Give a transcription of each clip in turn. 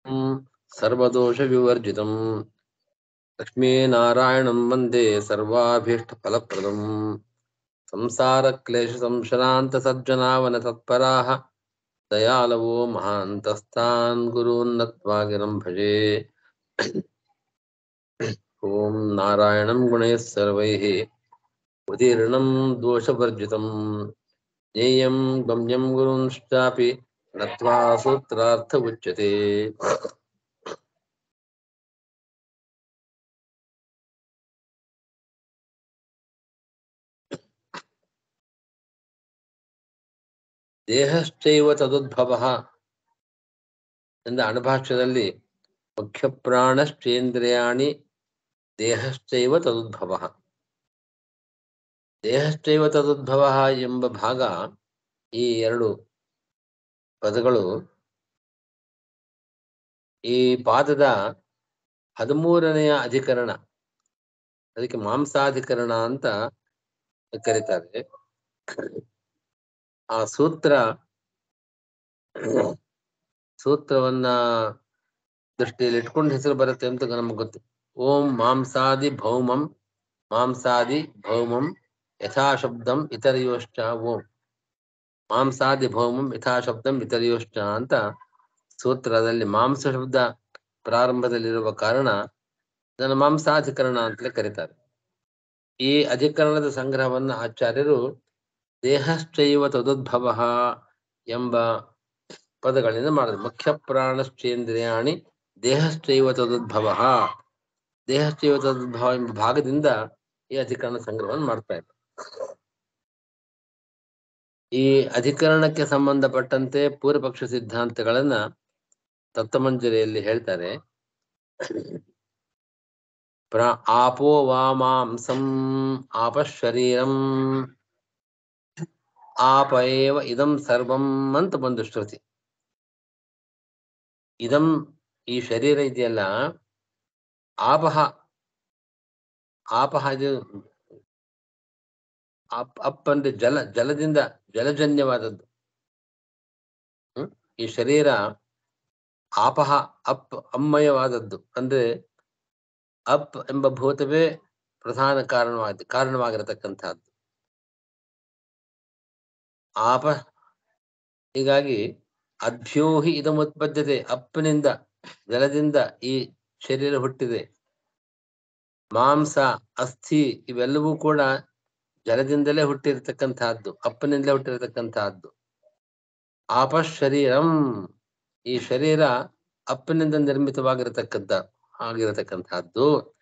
सर्वदोषविवर्जितम् लक्ष्मीनारायणं वन्दे सर्वाभीष्टफलप्रदम् संसारक्लेशसंशनान्तसज्जनावनतत्पराः दयालवो महान्तस्तान् गुरून् नत्वा गिरं भजे ॐ नारायणं गुणैः सर्वैः उदीर्णं दोषवर्जितं ज्ञेयं गम्यं गुरुंश्चापि नत्वा सूत्रार्थ उच्यते ದೇಹಶ್ಚೈವ ತದುದ್ಭವಃ ಎಂದ ಅಣುಭಾಷ್ಯದಲ್ಲಿ ಮುಖ್ಯ ಪ್ರಾಣಶ್ಚೇಂದ್ರಿಯಾಣಿ ದೇಹಶ್ಚೈವ ತದುದ್ಭವಃ ದೇಹಶ್ಚೈವ ತದುದ್ಭವಃ ಎಂಬ ಭಾಗ ಈ ಎರಡು ಪದಗಳು ಈ ಪಾದದ ಹದಿಮೂರನೆಯ ಅಧಿಕರಣ ಅದಕ್ಕೆ ಮಾಂಸಾಧಿಕರಣ ಅಂತ ಕರೀತಾರೆ ಆ ಸೂತ್ರ ಸೂತ್ರವನ್ನ ದೃಷ್ಟಿಯಲ್ಲಿ ಇಟ್ಕೊಂಡು ಹೆಸರು ಬರುತ್ತೆ ಅಂತ ನಮ್ಗೆ ಗೊತ್ತು ಓಂ ಮಾಂಸಾದಿ ಭೌಮಂ ಮಾಂಸಾದಿ ಭೌಮಂ ಯಥಾಶಬ್ದಂ ಇತರಯೋಶ್ಚ ಓಂ ಮಾಂಸಾದಿ ಭೌಮಂ ಯಥಾಶಬ್ದಂ ಇತರಯೋಶ್ಚ ಅಂತ ಸೂತ್ರದಲ್ಲಿ ಮಾಂಸ ಶಬ್ದ ಪ್ರಾರಂಭದಲ್ಲಿರುವ ಕಾರಣ ಇದನ್ನು ಮಾಂಸಾಧಿಕರಣ ಅಂತಲೇ ಕರೀತಾರೆ ಈ ಅಧಿಕರಣದ ಸಂಗ್ರಹವನ್ನು ಆಚಾರ್ಯರು ದೇಹಶ್ಚೈವ ತದುದ್ಭವ ಎಂಬ ಪದಗಳಿಂದ ಮಾಡಿದ್ರು ಮುಖ್ಯ ಪ್ರಾಣಶ್ಚೇಂದ್ರಿಯಾಣಿ ದೇಹಶ್ಚೈವ ತದುದ್ಭವ ದೇಹಶ್ಚೈವ ತದುದ್ಭವ ಎಂಬ ಭಾಗದಿಂದ ಈ ಅಧಿಕರಣ ಸಂಗ್ರಹವನ್ನು ಮಾಡ್ತಾ ಇದ್ದಾರೆ ಈ ಅಧಿಕರಣಕ್ಕೆ ಸಂಬಂಧಪಟ್ಟಂತೆ ಪೂರ್ವಪಕ್ಷ ಸಿದ್ಧಾಂತಗಳನ್ನ ತತ್ವಮಂಜರಿಯಲ್ಲಿ ಹೇಳ್ತಾರೆ ಪ್ರ ಆಪೋ ವಾಮಾಂಸಂ ಆಪಶರೀರಂ ಆಪ ಏವ ಇದಂ ಸರ್ವಂ ಅಂತ ಒಂದು ಶ್ರುತಿ ಇದಂ ಈ ಶರೀರ ಇದೆಯಲ್ಲ ಆಪಹ ಆಪಹ ಇದು ಅಪ್ ಅಪ್ ಅಂದ್ರೆ ಜಲ ಜಲದಿಂದ ಜಲಜನ್ಯವಾದದ್ದು ಹ್ಮ್ ಈ ಶರೀರ ಆಪಹ ಅಪ್ ಅಮ್ಮಯವಾದದ್ದು ಅಂದ್ರೆ ಅಪ್ ಎಂಬ ಭೂತವೇ ಪ್ರಧಾನ ಕಾರಣವಾದ ಕಾರಣವಾಗಿರತಕ್ಕಂಥದ್ದು ಆಪ ಹೀಗಾಗಿ ಅಭ್ಯೂಹಿ ಇದಮುತ್ಪದ್ಯತೆ ಅಪ್ಪನಿಂದ ಜಲದಿಂದ ಈ ಶರೀರ ಹುಟ್ಟಿದೆ ಮಾಂಸ ಅಸ್ಥಿ ಇವೆಲ್ಲವೂ ಕೂಡ ಜಲದಿಂದಲೇ ಹುಟ್ಟಿರ್ತಕ್ಕಂತಹದ್ದು ಅಪ್ಪನಿಂದಲೇ ಹುಟ್ಟಿರತಕ್ಕಂತಹದ್ದು ಆಪ ಶರೀರಂ ಈ ಶರೀರ ಅಪ್ಪನಿಂದ ನಿರ್ಮಿತವಾಗಿರತಕ್ಕಂಥ ಆಗಿರತಕ್ಕಂತಹದ್ದು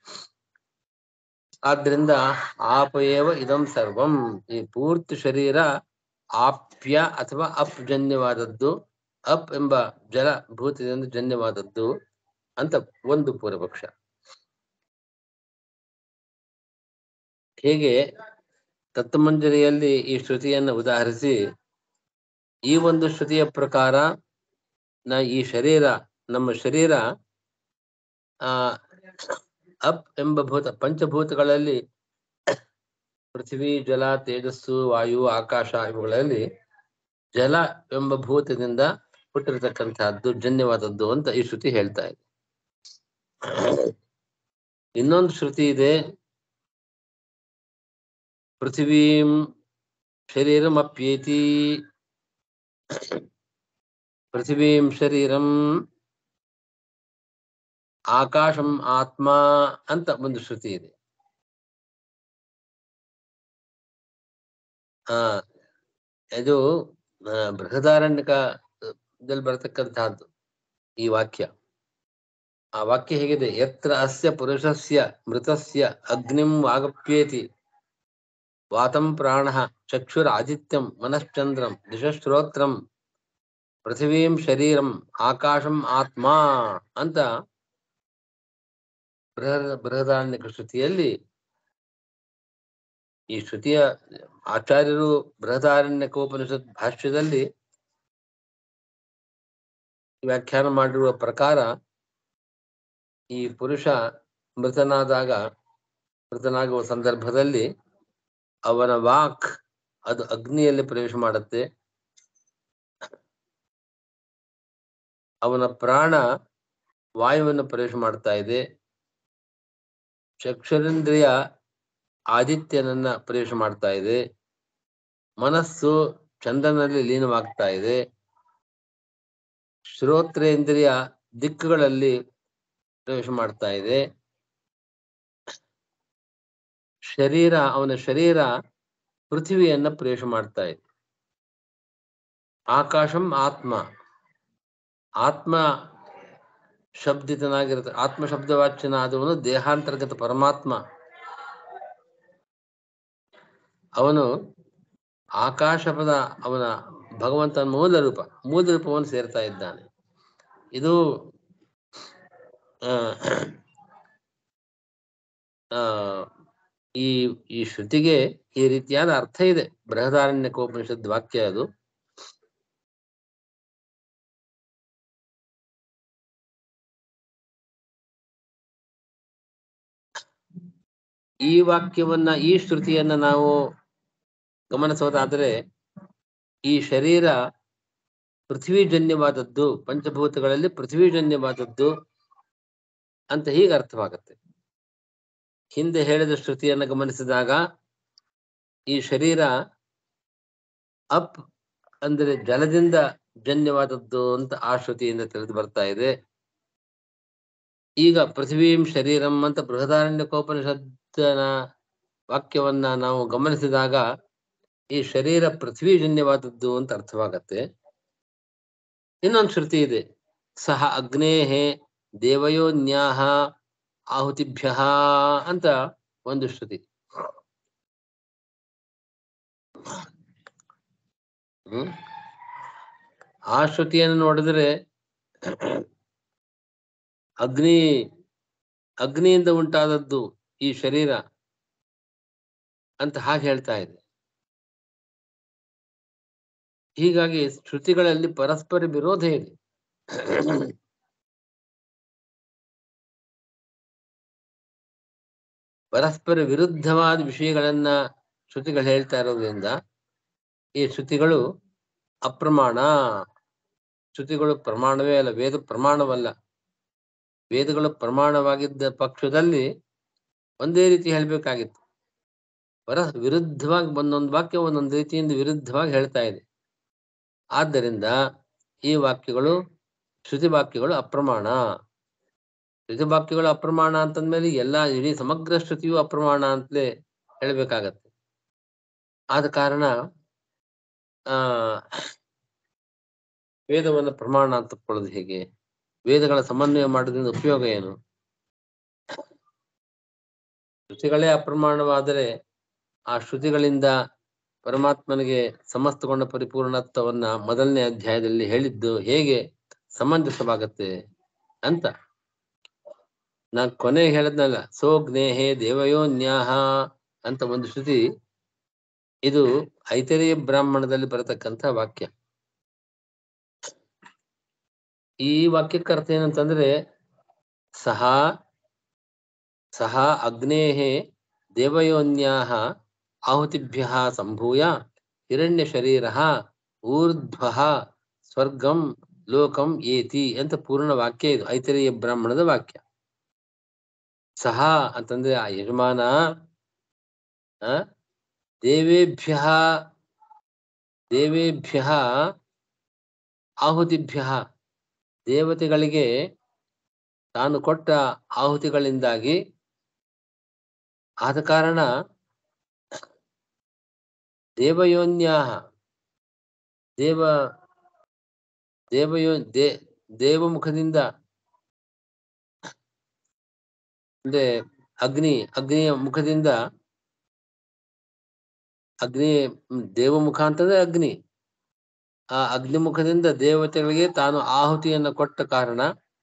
ಆದ್ರಿಂದ ಆಪಯೇವ ಇದಂ ಸರ್ವಂ ಈ ಪೂರ್ತಿ ಶರೀರ ಆಪ್ಯ ಅಥವಾ ಅಪ್ ಜನ್ಯವಾದದ್ದು ಅಪ್ ಎಂಬ ಜಲ ಭೂತದಿಂದ ಜನ್ಯವಾದದ್ದು ಅಂತ ಒಂದು ಪೂರ್ವಪಕ್ಷ ಹೇಗೆ ತತ್ವಮಂಜರಿಯಲ್ಲಿ ಈ ಶ್ರುತಿಯನ್ನು ಉದಾಹರಿಸಿ ಈ ಒಂದು ಶ್ರುತಿಯ ಪ್ರಕಾರ ನ ಈ ಶರೀರ ನಮ್ಮ ಶರೀರ ಆ ಅಪ್ ಎಂಬ ಭೂತ ಪಂಚಭೂತಗಳಲ್ಲಿ ಪೃಥ್ವಿ ಜಲ ತೇಜಸ್ಸು ವಾಯು ಆಕಾಶ ಇವುಗಳಲ್ಲಿ ಜಲ ಎಂಬ ಭೂತದಿಂದ ಹುಟ್ಟಿರತಕ್ಕಂತಹದ್ದು ಜನ್ಯವಾದದ್ದು ಅಂತ ಈ ಶ್ರುತಿ ಹೇಳ್ತಾ ಇದೆ ಇನ್ನೊಂದು ಶ್ರುತಿ ಇದೆ ಪೃಥಿವೀಂ ಶರೀರಮಪ್ಯೇತಿ ಪೃಥಿವೀಂ ಶರೀರಂ ಆಕಾಶಂ ಆತ್ಮ ಅಂತ ಒಂದು ಶ್ರುತಿ ಇದೆ ಆ ಇದು ಬೃಹದಾರಣ್ಯಕದಲ್ಲಿ ಬರತಕ್ಕಂತಹದ್ದು ಈ ವಾಕ್ಯ ಆ ವಾಕ್ಯ ಹೇಗಿದೆ ಯತ್ರ ಅಸ್ಯ ಪುರುಷಸ್ಯ ಮೃತಸ್ಯ ಅಗ್ನಿಂ ವಾಗಪ್ಯೇತಿ ವಾತಂ ಪ್ರಾಣ ಚಕ್ಷುರ ಆದಿತ್ಯಂ ಮನಶ್ಚಂದ್ರಂ ದಿಶಶ್ರೋತ್ರಂ ಪೃಥಿವೀಂ ಶರೀರಂ ಆಕಾಶಂ ಆತ್ಮ ಅಂತ ಬೃಹದ ಬೃಹದಾರಣ್ಯಕ ಶ್ರುತಿಯಲ್ಲಿ ಈ ಶ್ರುತಿಯ ಆಚಾರ್ಯರು ಬೃಹದಾರಣ್ಯಕೋಪನಿಷತ್ ಭಾಷ್ಯದಲ್ಲಿ ವ್ಯಾಖ್ಯಾನ ಮಾಡಿರುವ ಪ್ರಕಾರ ಈ ಪುರುಷ ಮೃತನಾದಾಗ ಮೃತನಾಗುವ ಸಂದರ್ಭದಲ್ಲಿ ಅವನ ವಾಕ್ ಅದು ಅಗ್ನಿಯಲ್ಲಿ ಪ್ರವೇಶ ಮಾಡುತ್ತೆ ಅವನ ಪ್ರಾಣ ವಾಯುವನ್ನು ಪ್ರವೇಶ ಮಾಡ್ತಾ ಇದೆ ಚಕ್ಷುರೇಂದ್ರಿಯ ಆದಿತ್ಯನನ್ನ ಪ್ರವೇಶ ಮಾಡ್ತಾ ಇದೆ ಮನಸ್ಸು ಚಂದ್ರನಲ್ಲಿ ಲೀನವಾಗ್ತಾ ಇದೆ ಶ್ರೋತ್ರೇಂದ್ರಿಯ ದಿಕ್ಕುಗಳಲ್ಲಿ ಪ್ರವೇಶ ಮಾಡ್ತಾ ಇದೆ ಶರೀರ ಅವನ ಶರೀರ ಪೃಥ್ವಿಯನ್ನ ಪ್ರವೇಶ ಮಾಡ್ತಾ ಇದೆ ಆಕಾಶಂ ಆತ್ಮ ಆತ್ಮ ಶಬ್ದಿತನಾಗಿರುತ್ತೆ ಆತ್ಮ ಶಬ್ದವಾಚ್ಯನಾದವನು ದೇಹಾಂತರ್ಗತ ಪರಮಾತ್ಮ ಅವನು ಆಕಾಶಪದ ಅವನ ಭಗವಂತನ ಮೂಲ ರೂಪ ಮೂಲ ರೂಪವನ್ನು ಸೇರ್ತಾ ಇದ್ದಾನೆ ಇದು ಆ, ಆ, ಈ ಈ ಶ್ರುತಿಗೆ ಈ ರೀತಿಯಾದ ಅರ್ಥ ಇದೆ ಬೃಹದಾರಣ್ಯಕೋಪನಿಷದ್ ವಾಕ್ಯ ಅದು ಈ ವಾಕ್ಯವನ್ನ ಈ ಶ್ರುತಿಯನ್ನ ನಾವು ಗಮನಿಸೋದಾದ್ರೆ ಈ ಶರೀರ ಪೃಥ್ವಿಜನ್ಯವಾದದ್ದು ಪಂಚಭೂತಗಳಲ್ಲಿ ಪೃಥ್ವಿಜನ್ಯವಾದದ್ದು ಅಂತ ಹೀಗೆ ಅರ್ಥವಾಗುತ್ತೆ ಹಿಂದೆ ಹೇಳಿದ ಶ್ರುತಿಯನ್ನ ಗಮನಿಸಿದಾಗ ಈ ಶರೀರ ಅಪ್ ಅಂದ್ರೆ ಜಲದಿಂದ ಜನ್ಯವಾದದ್ದು ಅಂತ ಆ ಶ್ರುತಿಯಿಂದ ತಿಳಿದು ಬರ್ತಾ ಇದೆ ಈಗ ಪೃಥ್ವೀಂ ಶರೀರಂ ಅಂತ ಬೃಹದಾರಣ್ಯಕೋಪನಿಷತ್ತಿನ ವಾಕ್ಯವನ್ನ ನಾವು ಗಮನಿಸಿದಾಗ ಈ ಶರೀರ ಪೃಥ್ವಿಜನ್ಯವಾದದ್ದು ಅಂತ ಅರ್ಥವಾಗತ್ತೆ ಇನ್ನೊಂದು ಶ್ರುತಿ ಇದೆ ಸಹ ಅಗ್ನೇಹೇ ದೇವಯೋನ್ಯಾಹ ಆಹುತಿಭ್ಯ ಅಂತ ಒಂದು ಶ್ರುತಿ ಹ್ಮ್ ಆ ಶ್ರುತಿಯನ್ನು ನೋಡಿದ್ರೆ ಅಗ್ನಿ ಅಗ್ನಿಯಿಂದ ಉಂಟಾದದ್ದು ಈ ಶರೀರ ಅಂತ ಹಾಗೆ ಹೇಳ್ತಾ ಇದೆ ಹೀಗಾಗಿ ಶ್ರುತಿಗಳಲ್ಲಿ ಪರಸ್ಪರ ವಿರೋಧ ಇದೆ ಪರಸ್ಪರ ವಿರುದ್ಧವಾದ ವಿಷಯಗಳನ್ನ ಶ್ರುತಿಗಳು ಹೇಳ್ತಾ ಇರೋದ್ರಿಂದ ಈ ಶ್ರುತಿಗಳು ಅಪ್ರಮಾಣ ಶ್ರುತಿಗಳು ಪ್ರಮಾಣವೇ ಅಲ್ಲ ವೇದ ಪ್ರಮಾಣವಲ್ಲ ವೇದಗಳು ಪ್ರಮಾಣವಾಗಿದ್ದ ಪಕ್ಷದಲ್ಲಿ ಒಂದೇ ರೀತಿ ಹೇಳ್ಬೇಕಾಗಿತ್ತು ಪರ ವಿರುದ್ಧವಾಗಿ ಒಂದೊಂದು ವಾಕ್ಯ ಒಂದೊಂದು ರೀತಿಯಿಂದ ವಿರುದ್ಧವಾಗಿ ಹೇಳ್ತಾ ಇದೆ ಆದ್ದರಿಂದ ಈ ವಾಕ್ಯಗಳು ಶ್ರುತಿ ವಾಕ್ಯಗಳು ಅಪ್ರಮಾಣ ಶ್ರುತಿ ವಾಕ್ಯಗಳು ಅಪ್ರಮಾಣ ಅಂತಂದ್ಮೇಲೆ ಎಲ್ಲಾ ಇಡೀ ಸಮಗ್ರ ಶ್ರುತಿಯು ಅಪ್ರಮಾಣ ಅಂತಲೇ ಹೇಳ್ಬೇಕಾಗತ್ತೆ ಆದ ಕಾರಣ ಆ ವೇದವನ್ನು ಪ್ರಮಾಣ ಅಂತ ತಕ್ಕೊಳ್ಳೋದು ಹೇಗೆ ವೇದಗಳ ಸಮನ್ವಯ ಮಾಡೋದ್ರಿಂದ ಉಪಯೋಗ ಏನು ಶ್ರುತಿಗಳೇ ಅಪ್ರಮಾಣವಾದರೆ ಆ ಶ್ರುತಿಗಳಿಂದ ಪರಮಾತ್ಮನಿಗೆ ಸಮಸ್ತಗೊಂಡ ಪರಿಪೂರ್ಣತ್ವವನ್ನ ಮೊದಲನೇ ಅಧ್ಯಾಯದಲ್ಲಿ ಹೇಳಿದ್ದು ಹೇಗೆ ಸಮಂಜಸವಾಗತ್ತೆ ಅಂತ ನಾ ಕೊನೆಗೆ ಹೇಳದ್ನಲ್ಲ ಸೋಗ್ನೇಹೇ ದೇವಯೋನ್ಯಾಹ ಅಂತ ಒಂದು ಶ್ರುತಿ ಇದು ಐತರೇಯ ಬ್ರಾಹ್ಮಣದಲ್ಲಿ ಬರತಕ್ಕಂಥ ವಾಕ್ಯ ಈ ವಾಕ್ಯಕ್ಕೆ ಅರ್ಥ ಏನಂತಂದ್ರೆ ಸಹ ಸಹ ಅಗ್ನೇಃ ದೇವಯೋನ್ಯಾಹ ಆಹುತಿಭ್ಯ ಸಂಭೂಯ ಹಿರಣ್ಯ ಶರೀರ ಊರ್ಧ್ವ ಸ್ವರ್ಗಂ ಲೋಕಂ ಏತಿ ಅಂತ ಪೂರ್ಣ ವಾಕ್ಯ ಇದು ಐತರೇಯ ಬ್ರಾಹ್ಮಣದ ವಾಕ್ಯ ಸಹ ಅಂತಂದ್ರೆ ಆ ಯಜಮಾನ ಆ, ದೇವೇಭ್ಯ ದೇವೇಭ್ಯ ಆಹುತಿಭ್ಯ ದೇವತೆಗಳಿಗೆ ತಾನು ಕೊಟ್ಟ ಆಹುತಿಗಳಿಂದಾಗಿ ಆದ ಕಾರಣ ದೇವಯೋನ್ಯಾಹ ದೇವ ದೇವಯೋ ದೇ ದೇವಮುಖದಿಂದ ಅಂದ್ರೆ ಅಗ್ನಿ ಅಗ್ನಿಯ ಮುಖದಿಂದ ಅಗ್ನಿ ಹ್ಮ್, ದೇವಮುಖ ಅಂತಂದ್ರೆ ಅಗ್ನಿ ಆ ಅಗ್ನಿ ಮುಖದಿಂದ ದೇವತೆಗಳಿಗೆ ತಾನು ಆಹುತಿಯನ್ನು ಕೊಟ್ಟ ಕಾರಣ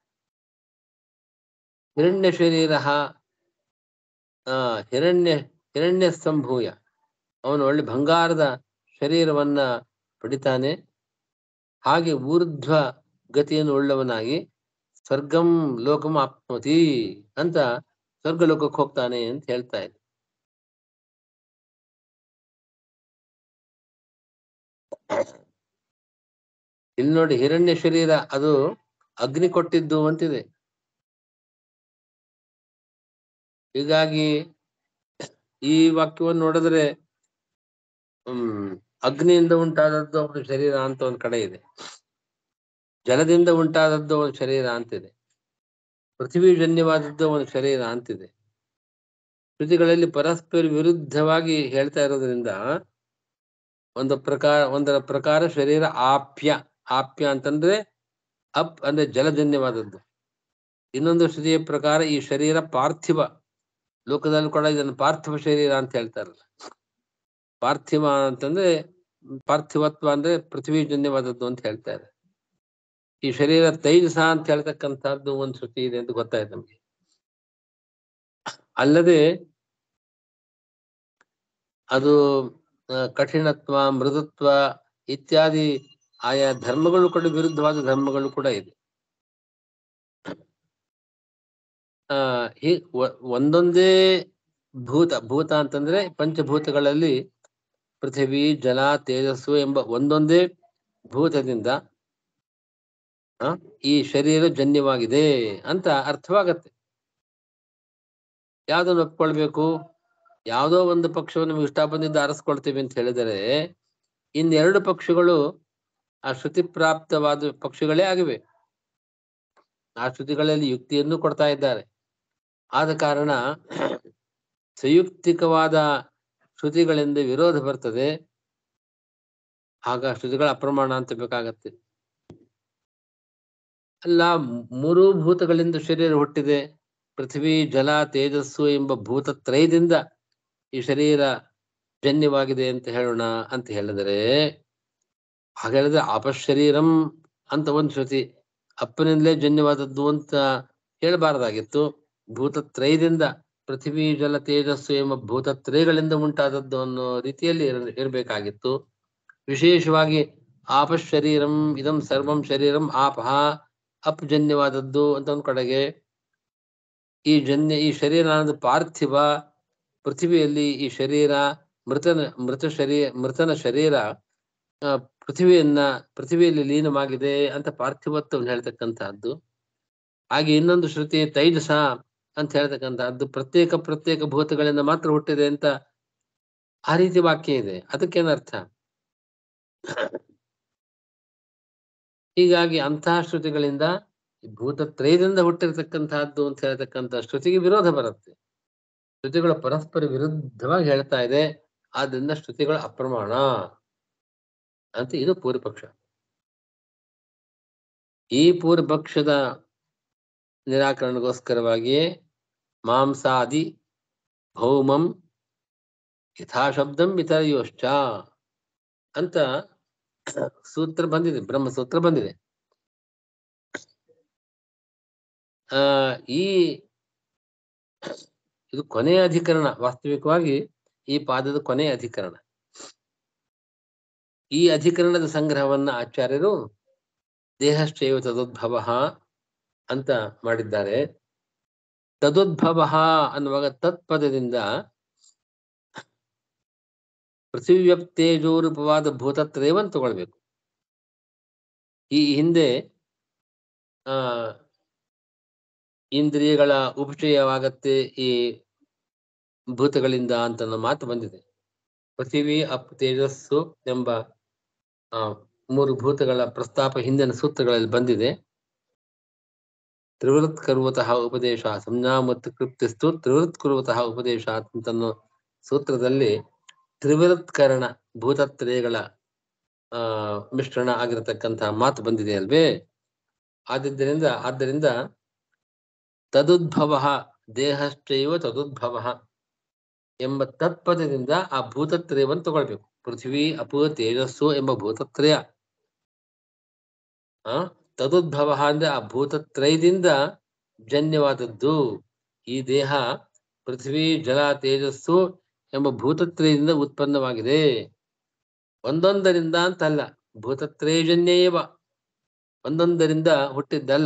ಹಿರಣ್ಯ ಶರೀರ ಆ ಹಿರಣ್ಯ ಹಿರಣ್ಯ ಸಂಭೂಯ ಅವನು ಒಳ್ಳೆ ಬಂಗಾರದ ಶರೀರವನ್ನ ಪಡಿತಾನೆ ಹಾಗೆ ಊರ್ಧ್ವ ಗತಿಯನ್ನು ಉಳ್ಳವನಾಗಿ ಸ್ವರ್ಗಂ ಲೋಕಂ ಆಪ್ನೋತಿ ಅಂತ ಸ್ವರ್ಗ ಲೋಕಕ್ಕೆ ಹೋಗ್ತಾನೆ ಅಂತ ಹೇಳ್ತಾ ಇದೆ ಇಲ್ಲಿ ನೋಡಿ ಹಿರಣ್ಯ ಶರೀರ ಅದು ಅಗ್ನಿ ಕೊಟ್ಟಿದ್ದು ಅಂತಿದೆ ಹೀಗಾಗಿ ಈ ವಾಕ್ಯವನ್ನು ನೋಡಿದ್ರೆ ಹ್ಮ್ ಅಗ್ನಿಯಿಂದ ಉಂಟಾದದ್ದು ಒಂದು ಶರೀರ ಅಂತ ಒಂದ್ ಕಡೆ ಇದೆ ಜಲದಿಂದ ಉಂಟಾದದ್ದು ಒಂದು ಶರೀರ ಅಂತಿದೆ ಪೃಥ್ವಿಜನ್ಯವಾದದ್ದು ಒಂದು ಶರೀರ ಅಂತಿದೆ ಕೃತಿಗಳಲ್ಲಿ ಪರಸ್ಪರ ವಿರುದ್ಧವಾಗಿ ಹೇಳ್ತಾ ಇರೋದ್ರಿಂದ ಒಂದು ಪ್ರಕಾರ ಒಂದರ ಪ್ರಕಾರ ಶರೀರ ಆಪ್ಯ ಆಪ್ಯ ಅಂತಂದ್ರೆ ಅಪ್ ಅಂದ್ರೆ ಜಲಜನ್ಯವಾದದ್ದು ಇನ್ನೊಂದು ಶ್ರುತಿಯ ಪ್ರಕಾರ ಈ ಶರೀರ ಪಾರ್ಥಿವ ಲೋಕದಲ್ಲಿ ಕೂಡ ಇದನ್ನು ಪಾರ್ಥಿವ ಶರೀರ ಅಂತ ಹೇಳ್ತಾರಲ್ಲ ಪಾರ್ಥಿವ ಅಂತಂದ್ರೆ ಪಾರ್ಥಿವತ್ವ ಅಂದ್ರೆ ಪೃಥ್ವಿಜನ್ಯವಾದದ್ದು ಅಂತ ಹೇಳ್ತಾರೆ ಈ ಶರೀರ ತೈಜಸ ಅಂತ ಹೇಳ್ತಕ್ಕಂಥದ್ದು ಒಂದು ಶ್ರುತಿ ಇದೆ ಅಂತ ಗೊತ್ತಾಯ್ತು ನಮ್ಗೆ ಅಲ್ಲದೆ ಅದು ಆ, ಕಠಿಣತ್ವ ಮೃದುತ್ವ ಇತ್ಯಾದಿ ಆಯಾ ಧರ್ಮಗಳು ಕೂಡ ವಿರುದ್ಧವಾದ ಧರ್ಮಗಳು ಕೂಡ ಇದೆ ಆ ಈ ಒ- ಒಂದೊಂದೇ ಭೂತ ಭೂತ ಅಂತಂದ್ರೆ ಪಂಚಭೂತಗಳಲ್ಲಿ ಪೃಥ್ವಿ ಜಲ ತೇಜಸ್ಸು ಎಂಬ ಒಂದೊಂದೇ ಭೂತದಿಂದ ಆ, ಈ ಶರೀರ ಜನ್ಯವಾಗಿದೆ ಅಂತ ಅರ್ಥವಾಗತ್ತೆ ಯಾವ್ದನ್ನು ಒಪ್ಕೊಳ್ಬೇಕು ಯಾವುದೋ ಒಂದು ಪಕ್ಷವನ್ನು ನಮ್ಗೆ ಇಷ್ಟ ಬಂದಿದ್ದು ಆರಿಸ್ಕೊಳ್ತೀವಿ ಅಂತ ಹೇಳಿದರೆ ಇನ್ನೆರಡು ಪಕ್ಷಗಳು ಆ ಶ್ರುತಿ ಪ್ರಾಪ್ತವಾದ ಪಕ್ಷಗಳೇ ಆಗಿವೆ ಆ ಶ್ರುತಿಗಳಲ್ಲಿ ಯುಕ್ತಿಯನ್ನು ಕೊಡ್ತಾ ಇದ್ದಾರೆ ಆದ ಕಾರಣ ಸಂಯುಕ್ತಿಕವಾದ ಶ್ರುತಿಗಳಿಂದ ವಿರೋಧ ಬರ್ತದೆ ಆಗ ಶ್ರುತಿಗಳ ಅಪ್ರಮಾಣ ಅಂತ ಬೇಕಾಗತ್ತೆ ಅಲ್ಲ ಮೂ- ಮೂರೂ ಭೂತಗಳಿಂದ ಶರೀರ ಹುಟ್ಟಿದೆ ಪೃಥ್ವಿ ಜಲ ತೇಜಸ್ಸು ಎಂಬ ಭೂತತ್ರಯದಿಂದ ಈ ಶರೀರ ಜನ್ಯವಾಗಿದೆ ಅಂತ ಹೇಳೋಣ ಅಂತ ಹೇಳಿದರೆ ಹಾಗಾದ್ರೆ ಅಪಶರೀರಂ ಅಂತ ಒಂದು ಶ್ರುತಿ ಅಪ್ಪನಿಂದಲೇ ಜನ್ಯವಾದದ್ದು ಅಂತ ಹೇಳಬಾರದಾಗಿತ್ತು ಭೂತತ್ರಯದಿಂದ ಪೃಥ್ವಿ ಜಲ ತೇಜಸ್ಸು ಎಂಬ ಭೂತತ್ರಯಗಳಿಂದ ಉಂಟಾದದ್ದು ಅನ್ನೋ ರೀತಿಯಲ್ಲಿ ಇರ- ಇರಬೇಕಾಗಿತ್ತು ವಿಶೇಷವಾಗಿ ಆಪಶರೀರಂ ಇದಂ ಸರ್ವಂ ಶರೀರಂ ಆಪಹ ಅಪ್ ಜನ್ಯವಾದದ್ದು ಅಂತ ಒಂದ್ ಕಡೆಗೆ ಈ ಜನ್ಯ ಈ ಶರೀರ ಅನ್ನೋದು ಪಾರ್ಥಿವ ಪೃಥ್ವಿಯಲ್ಲಿ ಈ ಶರೀರ ಮೃತನ ಮೃತ ಶರೀರ ಮೃತನ ಶರೀರ ಆ, ಪೃಥ್ವಿಯನ್ನ ಪೃಥ್ವಿಯಲ್ಲಿ ಲೀನವಾಗಿದೆ ಅಂತ ಪಾರ್ಥಿವತ್ವವನ್ನು ಹೇಳ್ತಕ್ಕಂತಹದ್ದು ಹಾಗೆ ಇನ್ನೊಂದು ಶ್ರುತಿ ತೈಜಸ ಅಂತ ಹೇಳ್ತಕ್ಕಂತಹದ್ದು ಪ್ರತ್ಯೇಕ ಪ್ರತ್ಯೇಕ ಭೂತಗಳಿಂದ ಮಾತ್ರ ಹುಟ್ಟಿದೆ ಅಂತ ಆ ರೀತಿ ವಾಕ್ಯ ಇದೆ ಅದಕ್ಕೇನರ್ಥ ಹೀಗಾಗಿ ಅಂತಹ ಶ್ರುತಿಗಳಿಂದ ಈ ಭೂತತ್ರಯದಿಂದ ಹುಟ್ಟಿರ್ತಕ್ಕಂತಹದ್ದು ಅಂತ ಹೇಳ್ತಕ್ಕಂಥ ಶ್ರುತಿಗೆ ವಿರೋಧ ಬರುತ್ತೆ ಶ್ರುತಿಗಳು ಪರಸ್ಪರ ವಿರುದ್ಧವಾಗಿ ಹೇಳ್ತಾ ಇದೆ ಆದ್ರಿಂದ ಶ್ರುತಿಗಳ ಅಪ್ರಮಾಣ ಅಂತ ಇದು ಪೂರ್ವಪಕ್ಷ ಈ ಪೂರ್ವಪಕ್ಷದ ನಿರಾಕರಣಗೋಸ್ಕರವಾಗಿಯೇ ಮಾಂಸಾದಿ ಭೌಮಂ ಯಥಾಶಬ್ದಂ ವಿತರಯೋಶ್ಚ ಅಂತ ಸೂತ್ರ ಬಂದಿದೆ ಬ್ರಹ್ಮ ಸೂತ್ರ ಬಂದಿದೆ ಆ ಈ ಇದು ಕೊನೆಯ ಅಧಿಕರಣ ವಾಸ್ತವಿಕವಾಗಿ ಈ ಪಾದದ ಕೊನೆಯ ಅಧಿಕರಣ ಈ ಅಧಿಕರಣದ ಸಂಗ್ರಹವನ್ನ ಆಚಾರ್ಯರು ದೇಹಶ್ಚೈವ ತದೋದ್ಭವ ಅಂತ ಮಾಡಿದ್ದಾರೆ ತದೋದ್ಭವ ಅನ್ನುವಾಗ ತತ್ಪದದಿಂದ ಪೃಥಿವ್ಯಪ್ತೇಜೋರೂಪವಾದ ಭೂತತ್ರಯವನ್ನು ತಗೊಳ್ಬೇಕು ಈ ಹಿಂದೆ ಆ ಇಂದ್ರಿಯಗಳ ಉಪಚಯವಾಗತ್ತೆ ಈ ಭೂತಗಳಿಂದ ಅಂತ ಅನ್ನೋ ಮಾತು ಬಂದಿದೆ ಪೃಥಿವಿ ಅಪ್ ತೇಜಸ್ಸು ಎಂಬ ಆ ಮೂರು ಭೂತಗಳ ಪ್ರಸ್ತಾಪ ಹಿಂದಿನ ಸೂತ್ರಗಳಲ್ಲಿ ಬಂದಿದೆ ತ್ರಿವೃತ್ ಕರುವತಃ ಉಪದೇಶ ಸಂಜ್ಞಾ ಮತ್ತು ಕೃಪ್ತಿಸ್ತು ತ್ರಿವೃತ್ ಕುರುವತಃ ಉಪದೇಶ ಅಂತನ್ನೋ ಸೂತ್ರದಲ್ಲಿ ತ್ರಿವೃತ್ಕರಣ ಭೂತತ್ರಯಗಳ ಆ ಮಿಶ್ರಣ ಆಗಿರತಕ್ಕಂತಹ ಮಾತು ಬಂದಿದೆ ಅಲ್ವೇ ಆದಿದ್ದರಿಂದ ಆದ್ದರಿಂದ ತದುದ್ಭವ ದೇಹಶ್ಚೈವ ತದುದ್ಭವ ಎಂಬ ತತ್ಪದದಿಂದ ಆ ಭೂತತ್ರಯವನ್ನು ತಗೊಳ್ಬೇಕು ಪೃಥ್ವಿ ಅಪು ತೇಜಸ್ಸು ಎಂಬ ಭೂತತ್ರಯ ಆ ತದುದ್ಭವ ಅಂದ್ರೆ ಆ ಭೂತತ್ರಯದಿಂದ ಜನ್ಯವಾದದ್ದು ಈ ದೇಹ ಪೃಥ್ವಿ ಜಲ ತೇಜಸ್ಸು ಎಂಬ ಭೂತತ್ರಯದಿಂದ ಉತ್ಪನ್ನವಾಗಿದೆ ಒಂದೊಂದರಿಂದ ಅಂತಲ್ಲ ಭೂತತ್ರಯಜನ್ಯೇವ ಒಂದೊಂದರಿಂದ ಹುಟ್ಟಿದ್ದಲ್ಲ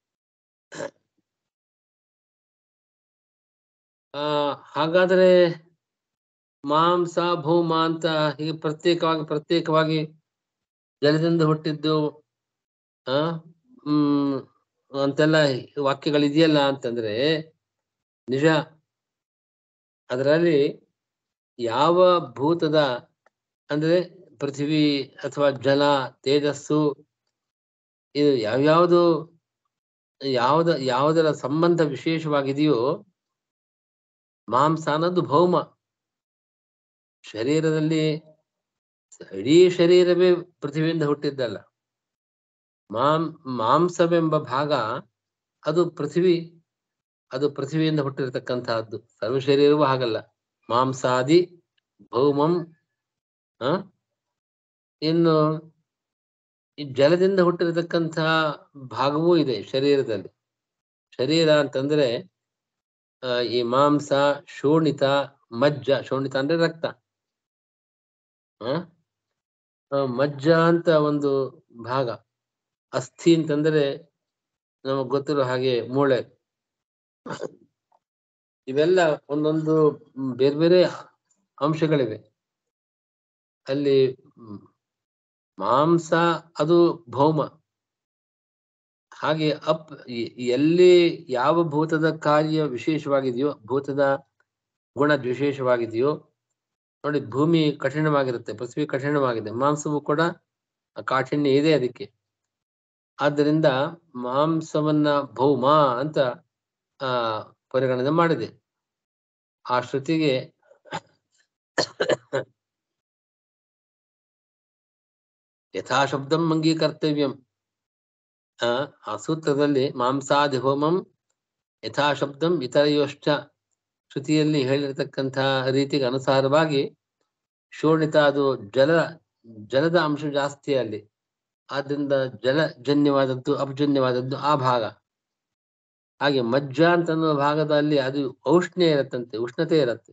ಆ ಹಾಗಾದ್ರೆ ಮಾಂಸ ಭೂಮ ಅಂತ ಹೀಗೆ ಪ್ರತ್ಯೇಕವಾಗಿ ಪ್ರತ್ಯೇಕವಾಗಿ ಜಲದಿಂದ ಹುಟ್ಟಿದ್ದು ಆ ಹ್ಮ್ ಅಂತೆಲ್ಲ ವಾಕ್ಯಗಳಿದೆಯಲ್ಲ ಅಂತಂದ್ರೆ ನಿಜ ಅದರಲ್ಲಿ ಯಾವ ಭೂತದ ಅಂದ್ರೆ ಪೃಥ್ವಿ ಅಥವಾ ಜಲ ತೇಜಸ್ಸು ಇದು ಯಾವ್ಯಾವುದು ಯಾವ್ದ ಯಾವುದರ ಸಂಬಂಧ ವಿಶೇಷವಾಗಿದೆಯೋ ಮಾಂಸ ಅನ್ನೋದು ಭೌಮ ಶರೀರದಲ್ಲಿ ಇಡೀ ಶರೀರವೇ ಪೃಥ್ವಿಯಿಂದ ಹುಟ್ಟಿದ್ದಲ್ಲ ಮಾಂ ಮಾಂಸವೆಂಬ ಭಾಗ ಅದು ಪೃಥ್ವಿ ಅದು ಪೃಥ್ವಿಯಿಂದ ಹುಟ್ಟಿರ್ತಕ್ಕಂತಹದ್ದು ಸರ್ವ ಶರೀರವೂ ಹಾಗಲ್ಲ ಮಾಂಸಾದಿ ಭೌಮಂ ಆ ಇನ್ನು ಈ ಜಲದಿಂದ ಹುಟ್ಟಿರತಕ್ಕಂತಹ ಭಾಗವೂ ಇದೆ ಶರೀರದಲ್ಲಿ ಶರೀರ ಅಂತಂದ್ರೆ ಆ, ಈ ಮಾಂಸ ಶೋಣಿತ ಮಜ್ಜ ಶೋಣಿತ ಅಂದ್ರೆ ರಕ್ತ ಆ ಆ, ಮಜ್ಜ ಅಂತ ಒಂದು ಭಾಗ ಅಸ್ಥಿ ಅಂತಂದ್ರೆ ನಮಗ್ ಗೊತ್ತಿರೋ ಹಾಗೆ ಮೂಳೆ ಇವೆಲ್ಲ ಒಂದೊಂದು ಮ್, ಬೇರೆ ಬೇರೆ ಅಂಶಗಳಿವೆ ಅಲ್ಲಿ ಮ್, ಮಾಂಸ ಅದು ಭೌಮ ಹಾಗೆ ಅಪ್ ಎ- ಎಲ್ಲಿ ಯಾವ ಭೂತದ ಕಾರ್ಯ ವಿಶೇಷವಾಗಿದೆಯೋ ಭೂತದ ಗುಣ ವಿಶೇಷವಾಗಿದೆಯೋ ನೋಡಿ ಭೂಮಿ ಕಠಿಣವಾಗಿರುತ್ತೆ ಪೃಥ್ವಿ ಕಠಿಣವಾಗಿದೆ ಮಾಂಸವು ಕೂಡ ಕಾಠಿಣ್ಯ ಇದೆ ಅದಕ್ಕೆ ಆದ್ದರಿಂದ ಮಾಂಸವನ್ನ ಭೌಮ ಅಂತ ಆ ಪರಿಗಣನೆ ಮಾಡಿದೆ ಆ ಶ್ರುತಿಗೆ ಯಥಾಶಬ್ದಂ ಅಂಗೀಕರ್ತವ್ಯಂ ಆ ಆ ಸೂತ್ರದಲ್ಲಿ ಮಾಂಸಾದಿ ಹೋಮಂ ಯಥಾಶಬ್ದಂ ಇತರೆಯೋಷ್ಟ ಶ್ರುತಿಯಲ್ಲಿ ಹೇಳಿರ್ತಕ್ಕಂತಹ ರೀತಿಗೆ ಅನುಸಾರವಾಗಿ ಶೋಣಿತ ಅದು ಜಲ ಜಲದ ಅಂಶ ಜಾಸ್ತಿ ಅಲ್ಲಿ ಆದ್ರಿಂದ ಜಲಜನ್ಯವಾದದ್ದು ಅಪಜನ್ಯವಾದದ್ದು ಆ ಭಾಗ ಹಾಗೆ ಮಜ್ಜ ಅಂತ ಅನ್ನೋ ಭಾಗದಲ್ಲಿ ಅದು ಔಷ್ಣ್ಯ ಇರತ್ತಂತೆ ಉಷ್ಣತೆ ಇರತ್ತೆ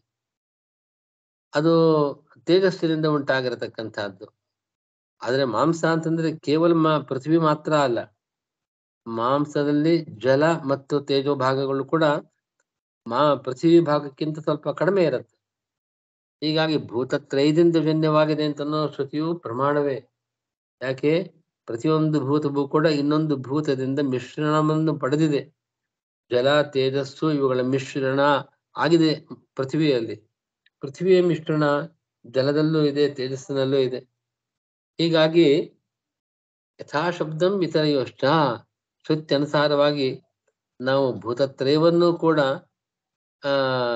ಅದು ತೇಜಸ್ಸಿನಿಂದ ಉಂಟಾಗಿರತಕ್ಕಂತಹದ್ದು ಆದ್ರೆ ಮಾಂಸ ಅಂತಂದ್ರೆ ಕೇವಲ ಮಾ ಪೃಥ್ವಿ ಮಾತ್ರ ಅಲ್ಲ ಮಾಂಸದಲ್ಲಿ ಜಲ ಮತ್ತು ತೇಜೋ ಭಾಗಗಳು ಕೂಡ ಮಾ ಪೃಥ್ವಿ ಭಾಗಕ್ಕಿಂತ ಸ್ವಲ್ಪ ಕಡಿಮೆ ಇರುತ್ತೆ ಹೀಗಾಗಿ ಭೂತತ್ರಯದಿಂದ ಜನ್ಯವಾಗಿದೆ ಅಂತ ಅನ್ನೋ ಶ್ರುತಿಯು ಪ್ರಮಾಣವೇ ಯಾಕೆ ಪ್ರತಿಯೊಂದು ಭೂತವು ಕೂಡ ಇನ್ನೊಂದು ಭೂತದಿಂದ ಮಿಶ್ರಣವನ್ನು ಪಡೆದಿದೆ ಜಲ ತೇಜಸ್ಸು ಇವುಗಳ ಮಿಶ್ರಣ ಆಗಿದೆ ಪೃಥ್ವಿಯಲ್ಲಿ ಪೃಥ್ವಿಯ ಮಿಶ್ರಣ ಜಲದಲ್ಲೂ ಇದೆ ತೇಜಸ್ಸಿನಲ್ಲೂ ಇದೆ ಹೀಗಾಗಿ ಯಥಾಶಬ್ದಂ ಇತರೆಯೋಷ್ಟ ಶ್ರುತಿ ಅನುಸಾರವಾಗಿ ನಾವು ಭೂತತ್ರಯವನ್ನೂ ಕೂಡ ಆ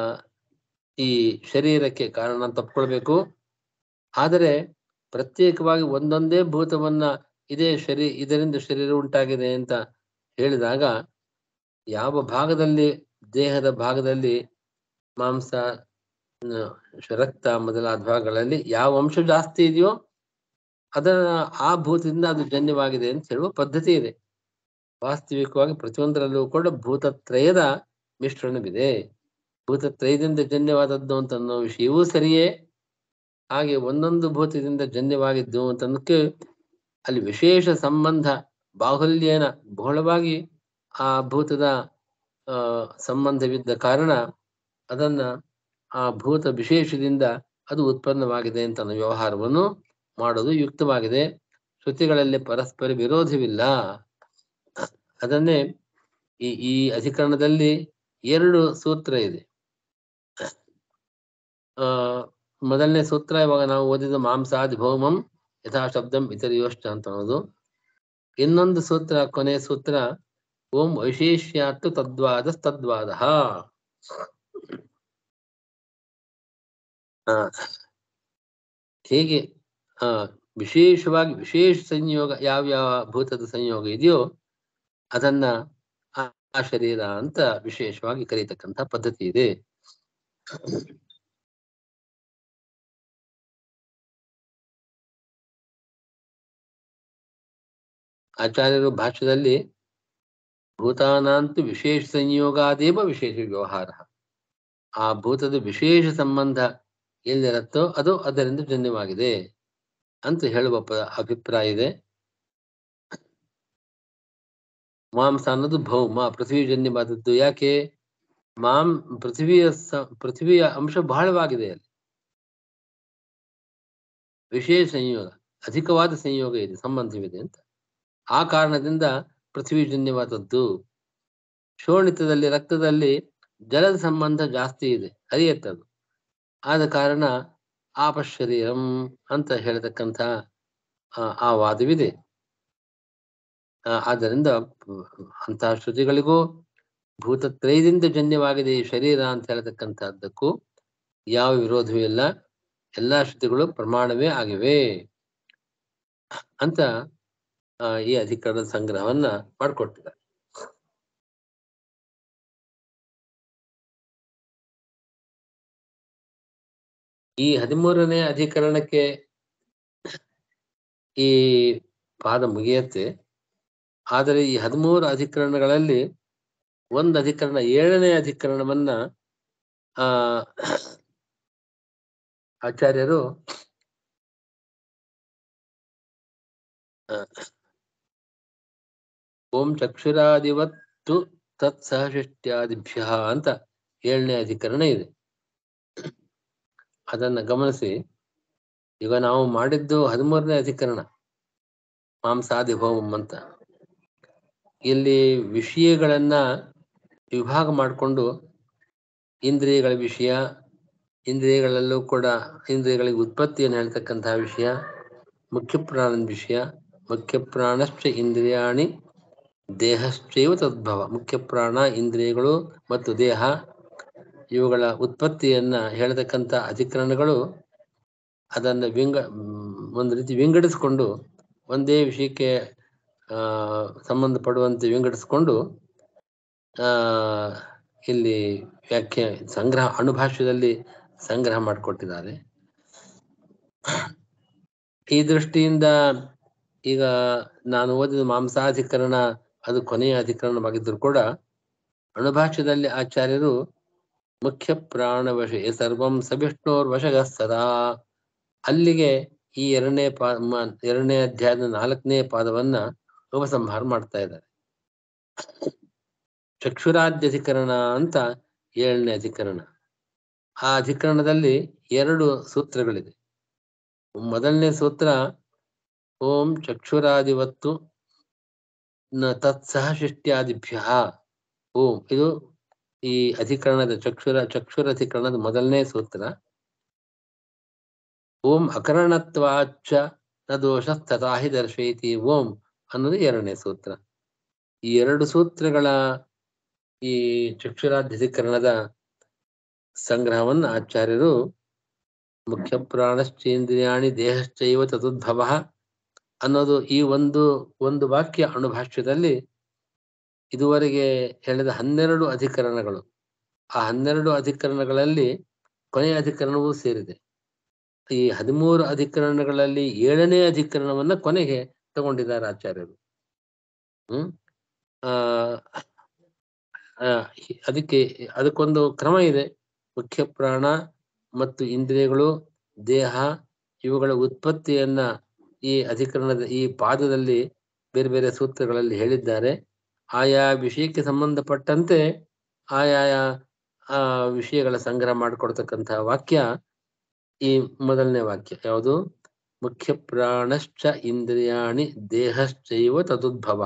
ಈ ಶರೀರಕ್ಕೆ ಕಾರಣ ಅಂತ ತಪ್ಕೊಳ್ಬೇಕು ಆದರೆ ಪ್ರತ್ಯೇಕವಾಗಿ ಒಂದೊಂದೇ ಭೂತವನ್ನ ಇದೇ ಶರೀ ಇದರಿಂದ ಶರೀರ ಉಂಟಾಗಿದೆ ಅಂತ ಹೇಳಿದಾಗ ಯಾವ ಭಾಗದಲ್ಲಿ ದೇಹದ ಭಾಗದಲ್ಲಿ ಮಾಂಸ ನ, ರಕ್ತ ಮೊದಲಾದ ಭಾಗಗಳಲ್ಲಿ ಯಾವ ಅಂಶ ಜಾಸ್ತಿ ಇದೆಯೋ ಅದರ ಆ ಭೂತದಿಂದ ಅದು ಜನ್ಯವಾಗಿದೆ ಅಂತ ಹೇಳುವ ಪದ್ಧತಿ ಇದೆ ವಾಸ್ತವಿಕವಾಗಿ ಪ್ರತಿಯೊಂದರಲ್ಲೂ ಕೂಡ ಭೂತತ್ರಯದ ಮಿಶ್ರಣವಿದೆ ಭೂತತ್ರಯದಿಂದ ಜನ್ಯವಾದದ್ದು ಅಂತ ಅನ್ನೋ ವಿಷಯವೂ ಸರಿಯೇ ಹಾಗೆ ಒಂದೊಂದು ಭೂತದಿಂದ ಜನ್ಯವಾಗಿದ್ದು ಅಂತ ಅನ್ನೋಕ್ಕೆ ಅಲ್ಲಿ ವಿಶೇಷ ಸಂಬಂಧ ಬಾಹುಲ್ಯನ ಬಹಳವಾಗಿ ಆ ಭೂತದ ಆ ಸಂಬಂಧವಿದ್ದ ಕಾರಣ ಅದನ್ನ ಆ ಭೂತ ವಿಶೇಷದಿಂದ ಅದು ಉತ್ಪನ್ನವಾಗಿದೆ ಅಂತ ಅನ್ನೋ ವ್ಯವಹಾರವನ್ನು ಮಾಡೋದು ಯುಕ್ತವಾಗಿದೆ ಶ್ರುತಿಗಳಲ್ಲಿ ಪರಸ್ಪರ ವಿರೋಧವಿಲ್ಲ ಅದನ್ನೇ ಈ ಈ ಅಧಿಕರಣದಲ್ಲಿ ಎರಡು ಸೂತ್ರ ಇದೆ ಆ ಮೊದಲನೇ ಸೂತ್ರ ಇವಾಗ ನಾವು ಓದಿದ ಮಾಂಸಾದಿ ಭೌಮಂ ಯಥಾ ಶಬ್ದಂ ಇತರಿಯೋಷ್ಟ ಅಂತ ಅನ್ನೋದು ಇನ್ನೊಂದು ಸೂತ್ರ ಕೊನೆಯ ಸೂತ್ರ ಓಂ ವೈಶೇಷ್ಯಾತ್ತು ತದ್ವಾದ ತದ್ವಾದ ಹೇಗೆ ಆ ವಿಶೇಷವಾಗಿ ವಿಶೇಷ ಸಂಯೋಗ ಯಾವ ಯಾವ ಭೂತದ ಸಂಯೋಗ ಇದೆಯೋ ಅದನ್ನ ಆ ಆ ಶರೀರ ಅಂತ ವಿಶೇಷವಾಗಿ ಕರೀತಕ್ಕಂಥ ಪದ್ಧತಿ ಇದೆ ಆಚಾರ್ಯರು ಭಾಷ್ಯದಲ್ಲಿ ಭೂತಾನಾಂತು ವಿಶೇಷ ಸಂಯೋಗಾದೇವ ವಿಶೇಷ ವ್ಯವಹಾರ ಆ ಭೂತದ ವಿಶೇಷ ಸಂಬಂಧ ಎಲ್ಲಿರುತ್ತೋ ಅದು ಅದರಿಂದ ಜನ್ಯವಾಗಿದೆ ಅಂತ ಹೇಳುವ ಪ- ಅಭಿಪ್ರಾಯ ಇದೆ ಮಾಂಸ ಅನ್ನೋದು ಭೌಮ ಪೃಥ್ವಿ ಜನ್ಯವಾದದ್ದು ಯಾಕೆ ಮಾಂ ಪೃಥ್ವಿಯ ಸ- ಪೃಥ್ವಿಯ ಅಂಶ ಬಹಳವಾಗಿದೆ ಅಲ್ಲಿ ವಿಶೇಷ ಸಂಯೋಗ ಅಧಿಕವಾದ ಸಂಯೋಗ ಇದೆ ಸಂಬಂಧವಿದೆ ಅಂತ ಆ ಕಾರಣದಿಂದ ಪೃಥ್ವಿ ಜನ್ಯವಾದದ್ದು ಶೋಣಿತದಲ್ಲಿ ರಕ್ತದಲ್ಲಿ ಜಲದ ಸಂಬಂಧ ಜಾಸ್ತಿ ಇದೆ ಹರಿಯತ್ತದು ಆದ ಕಾರಣ ಆಪಶರೀರಂ ಅಂತ ಹೇಳ್ತಕ್ಕಂಥ ಆ, ಆ ವಾದವಿದೆ ಆ, ಆದ್ದರಿಂದ ಅಂತಹ ಶ್ರುತಿಗಳಿಗೂ ಭೂತತ್ರಯದಿಂದ ಜನ್ಯವಾಗಿದೆ ಈ ಶರೀರ ಅಂತ ಹೇಳ್ತಕ್ಕಂಥದ್ದಕ್ಕೂ ಯಾವ ವಿರೋಧವೂ ಇಲ್ಲ ಎಲ್ಲಾ ಶ್ರುತಿಗಳು ಪ್ರಮಾಣವೇ ಆಗಿವೆ ಅಂತ ಆ, ಈ ಅಧಿಕರಣದ ಸಂಗ್ರಹವನ್ನ ಮಾಡಿಕೊಟ್ಟಿದ್ದಾರೆ ಈ ಹದಿಮೂರನೇ ಅಧಿಕರಣಕ್ಕೆ ಈ ಪಾದ ಮುಗಿಯತ್ತೆ ಆದರೆ ಈ ಹದಿಮೂರು ಅಧಿಕರಣಗಳಲ್ಲಿ ಒಂದು ಅಧಿಕರಣ ಏಳನೇ ಅಧಿಕರಣವನ್ನ ಆ ಆಚಾರ್ಯರು ಆ, ಓಂ ಚಕ್ಷುರಾದಿವತ್ತು ತತ್ ಸಹಶಿಷ್ಟ್ಯಾದಿಭ್ಯ ಅಂತ ಏಳನೇ ಅಧಿಕರಣ ಇದೆ ಅದನ್ನ ಗಮನಿಸಿ ಈಗ ನಾವು ಮಾಡಿದ್ದು ಹದಿಮೂರನೇ ಅಧಿಕರಣ ಮಾಂಸಾದಿ ಹೋಮಂ ಅಂತ ಇಲ್ಲಿ ವಿಷಯಗಳನ್ನ ವಿಭಾಗ ಮಾಡಿಕೊಂಡು ಇಂದ್ರಿಯಗಳ ವಿಷಯ ಇಂದ್ರಿಯಗಳಲ್ಲೂ ಕೂಡ ಇಂದ್ರಿಯಗಳಿಗೆ ಉತ್ಪತ್ತಿಯನ್ನು ಹೇಳ್ತಕ್ಕಂತಹ ವಿಷಯ ಮುಖ್ಯ ಪ್ರಾಣದ ವಿಷಯ ಮುಖ್ಯ ಪ್ರಾಣಶ್ಚ ಇಂದ್ರಿಯಾಣಿ ದೇಹಶ್ಚೈವ ತದ್ಭವ ಮುಖ್ಯ ಪ್ರಾಣ ಇಂದ್ರಿಯಗಳು ಮತ್ತು ದೇಹ ಇವುಗಳ ಉತ್ಪತ್ತಿಯನ್ನ ಹೇಳ್ತಕ್ಕಂಥ ಅಧಿಕರಣಗಳು ಅದನ್ನು ವಿಂಗ ಮ್, ಒಂದು ರೀತಿ ವಿಂಗಡಿಸಿಕೊಂಡು ಒಂದೇ ವಿಷಯಕ್ಕೆ ಆ ಸಂಬಂಧಪಡುವಂತೆ ವಿಂಗಡಿಸಿಕೊಂಡು ಆ ಇಲ್ಲಿ ವ್ಯಾಖ್ಯೆ ಸಂಗ್ರಹ ಅಣುಭಾಷ್ಯದಲ್ಲಿ ಸಂಗ್ರಹ ಮಾಡಿಕೊಟ್ಟಿದ್ದಾರೆ ಈ ದೃಷ್ಟಿಯಿಂದ ಈಗ ನಾನು ಓದಿದ ಮಾಂಸಾಧಿಕರಣ ಅದು ಕೊನೆಯ ಅಧಿಕರಣವಾಗಿದ್ದರೂ ಕೂಡ ಅಣುಭಾಷ್ಯದಲ್ಲಿ ಆಚಾರ್ಯರು ಮುಖ್ಯ ಪ್ರಾಣವಶ ಸರ್ವಂ ಸವಿಷ್ಣೋರ್ ವಶಗ ಸದಾ ಅಲ್ಲಿಗೆ ಈ ಎರಡನೇ ಪಾ ಮ- ಎರಡನೇ ಅಧ್ಯಾಯದ ನಾಲ್ಕನೇ ಪಾದವನ್ನ ಉಪಸಂಹಾರ ಮಾಡ್ತಾ ಇದ್ದಾರೆ ಚಕ್ಷುರಾದ್ಯಧಿಕರಣ ಅಂತ ಏಳನೇ ಅಧಿಕರಣ ಆ ಅಧಿಕರಣದಲ್ಲಿ ಎರಡು ಸೂತ್ರಗಳಿದೆ ಮೊದಲನೇ ಸೂತ್ರ ಓಂ ಚಕ್ಷುರಾದಿವತ್ತು ನ ತತ್ಸಹಶಿಷ್ಟ್ಯಾದಿಭ್ಯ ಓಂ ಇದು ಈ ಅಧಿಕರಣದ ಚಕ್ಷುರ ಚಕ್ಷುರ ಅಧಿಕರಣದ ಮೊದಲನೇ ಸೂತ್ರ ಓಂ ಅಕರಣತ್ವಾಚ್ಚ ನ ದೋಷ ತಥಾ ಹಿ ದರ್ಶಯತಿ ಓಂ ಅನ್ನೋದು ಎರಡನೇ ಸೂತ್ರ ಈ ಎರಡು ಸೂತ್ರಗಳ ಈ ಚಕ್ಷುರಾಧ್ಯಧಿಕರಣದ ಸಂಗ್ರಹವನ್ನು ಆಚಾರ್ಯರು ಮುಖ್ಯ ಪ್ರಾಣಶ್ಚೇಂದ್ರಿಯಾಣಿ ದೇಹಶ್ಚೈವ ತದುದ್ಭವ ಅನ್ನೋದು ಈ ಒಂದು ಒಂದು ವಾಕ್ಯ ಅಣುಭಾಷ್ಯದಲ್ಲಿ ಇದುವರೆಗೆ ಹೇಳಿದ ಹನ್ನೆರಡು ಅಧಿಕರಣಗಳು ಆ ಹನ್ನೆರಡು ಅಧಿಕರಣಗಳಲ್ಲಿ ಕೊನೆಯ ಅಧಿಕರಣವೂ ಸೇರಿದೆ ಈ ಹದಿಮೂರು ಅಧಿಕರಣಗಳಲ್ಲಿ ಏಳನೇ ಅಧಿಕರಣವನ್ನ ಕೊನೆಗೆ ತಗೊಂಡಿದ್ದಾರೆ ಆಚಾರ್ಯರು ಹ್ಮ್ ಆ ಆ, ಹಿ- ಅದಕ್ಕೆ ಅದಕ್ಕೊಂದು ಕ್ರಮ ಇದೆ ಮುಖ್ಯ ಪ್ರಾಣ ಮತ್ತು ಇಂದ್ರಿಯಗಳು ದೇಹ ಇವುಗಳ ಉತ್ಪತ್ತಿಯನ್ನ ಈ ಅಧಿಕರಣದ ಈ ಪಾದದಲ್ಲಿ ಬೇರೆ ಬೇರೆ ಸೂತ್ರಗಳಲ್ಲಿ ಹೇಳಿದ್ದಾರೆ ಆಯಾ ವಿಷಯಕ್ಕೆ ಸಂಬಂಧಪಟ್ಟಂತೆ ಆಯಾಯ ಆ ವಿಷಯಗಳ ಸಂಗ್ರಹ ಮಾಡಿಕೊಡ್ತಕ್ಕಂತಹ ವಾಕ್ಯ ಈ ಮೊದಲನೇ ವಾಕ್ಯ ಯಾವುದು ಮುಖ್ಯ ಪ್ರಾಣಶ್ಚ ಇಂದ್ರಿಯಾಣಿ ದೇಹಶ್ಚೈವ ತದುದ್ಭವ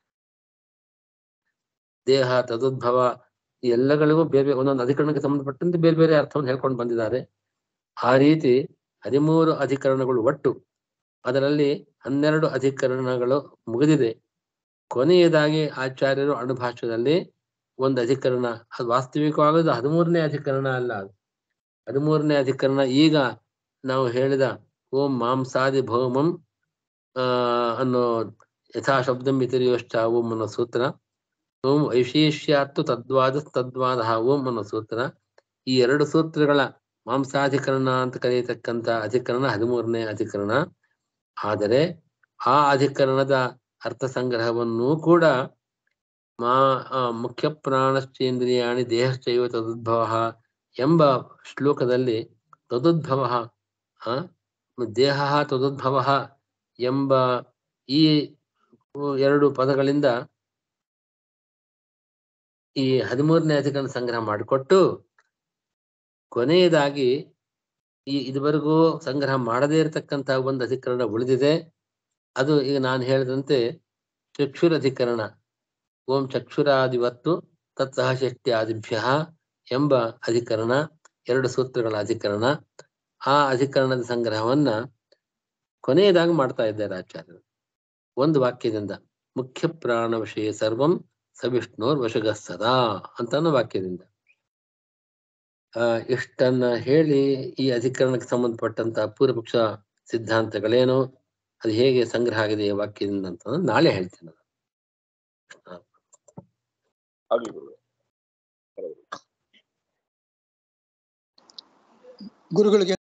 ದೇಹ ತದುದ್ಭವ ಈ ಎಲ್ಲಗಳಿಗೂ ಬೇರೆ ಬೇರೆ ಒಂದೊಂದು ಅಧಿಕರಣಕ್ಕೆ ಸಂಬಂಧಪಟ್ಟಂತೆ ಬೇರೆ ಬೇರೆ ಅರ್ಥವನ್ನು ಹೇಳ್ಕೊಂಡು ಬಂದಿದ್ದಾರೆ ಆ ರೀತಿ ಹದಿಮೂರು ಅಧಿಕರಣಗಳು ಒಟ್ಟು ಅದರಲ್ಲಿ ಹನ್ನೆರಡು ಅಧಿಕರಣಗಳು ಮುಗಿದಿದೆ ಕೊನೆಯದಾಗಿ ಆಚಾರ್ಯರು ಅಣುಭಾಷ್ಯದಲ್ಲಿ ಒಂದು ಅಧಿಕರಣ ಅದು ವಾಸ್ತವಿಕವಾಗೋದು ಹದಿಮೂರನೇ ಅಧಿಕರಣ ಅಲ್ಲ ಅದು ಹದಿಮೂರನೇ ಅಧಿಕರಣ ಈಗ ನಾವು ಹೇಳಿದ ಓಂ ಮಾಂಸಾದಿ ಭೌಮಂ ಆ ಅನ್ನೋ ಯಥಾ ಶಬ್ದಂ ಇತರಿಯೋಶ್ಚ ಓಂ ಅನ್ನೋ ಸೂತ್ರ ಓಂ ವೈಶೇಷ್ಯಾತ್ತು ತದ್ವಾದ ತದ್ವಾದ ಓಂ ಅನ್ನೋ ಸೂತ್ರ ಈ ಎರಡು ಸೂತ್ರಗಳ ಮಾಂಸಾಧಿಕರಣ ಅಂತ ಕರೆಯತಕ್ಕಂತ ಅಧಿಕರಣ ಹದಿಮೂರನೇ ಅಧಿಕರಣ ಆದರೆ ಆ ಅಧಿಕರಣದ ಅರ್ಥ ಸಂಗ್ರಹವನ್ನೂ ಕೂಡ ಮಾ ಆ, ಮುಖ್ಯ ಪ್ರಾಣಶ್ಚೇಂದ್ರಿಯಾಣಿ ದೇಹಶ್ಚೈವ ತದುದ್ಭವ ಎಂಬ ಶ್ಲೋಕದಲ್ಲಿ ತದುದ್ಭವ ಆ, ದೇಹ ತದುದ್ಭವ ಎಂಬ ಈ ಎರಡು ಪದಗಳಿಂದ ಈ ಹದಿಮೂರನೇ ಅಧಿಕರಣ ಸಂಗ್ರಹ ಮಾಡಿಕೊಟ್ಟು ಕೊನೆಯದಾಗಿ ಈ ಇದುವರೆಗೂ ಸಂಗ್ರಹ ಮಾಡದೇ ಇರತಕ್ಕಂತಹ ಒಂದು ಅಧಿಕರಣ ಉಳಿದಿದೆ ಅದು ಈಗ ನಾನು ಹೇಳಿದಂತೆ ಚಕ್ಷುರಧಿಕರಣ ಓಂ ಚಕ್ಷುರಾದಿವತ್ತು ತತ್ಸಹಶಕ್ತ್ಯಾದಿಭ್ಯ ಎಂಬ ಅಧಿಕರಣ ಎರಡು ಸೂತ್ರಗಳ ಅಧಿಕರಣ ಆ ಅಧಿಕರಣದ ಸಂಗ್ರಹವನ್ನ ಕೊನೆಯದಾಗಿ ಮಾಡ್ತಾ ಇದ್ದಾರೆ ಆಚಾರ್ಯರು ಒಂದು ವಾಕ್ಯದಿಂದ ಮುಖ್ಯ ಪ್ರಾಣ ವಿಷಯ ಸರ್ವಂ ಸವಿಷ್ಣುರ್ ವಶಗ ಸದಾ ಅಂತಾನು ವಾಕ್ಯದಿಂದ ಆ ಇಷ್ಟನ್ನ ಹೇಳಿ ಈ ಅಧಿಕರಣಕ್ಕೆ ಸಂಬಂಧಪಟ್ಟಂತ ಪೂರ್ವಪಕ್ಷ ಸಿದ್ಧಾಂತಗಳೇನು ಅದು ಹೇಗೆ ಸಂಗ್ರಹ ಆಗಿದೆ ಈ ವಾಕ್ಯದಿಂದ ಅಂತ ನಾಳೆ ಹೇಳ್ತೀನಿ ನಾನು. ಆಗ್ಲಿ ಗುರುಗಳೇ ಗುರುಗಳಿಗೆ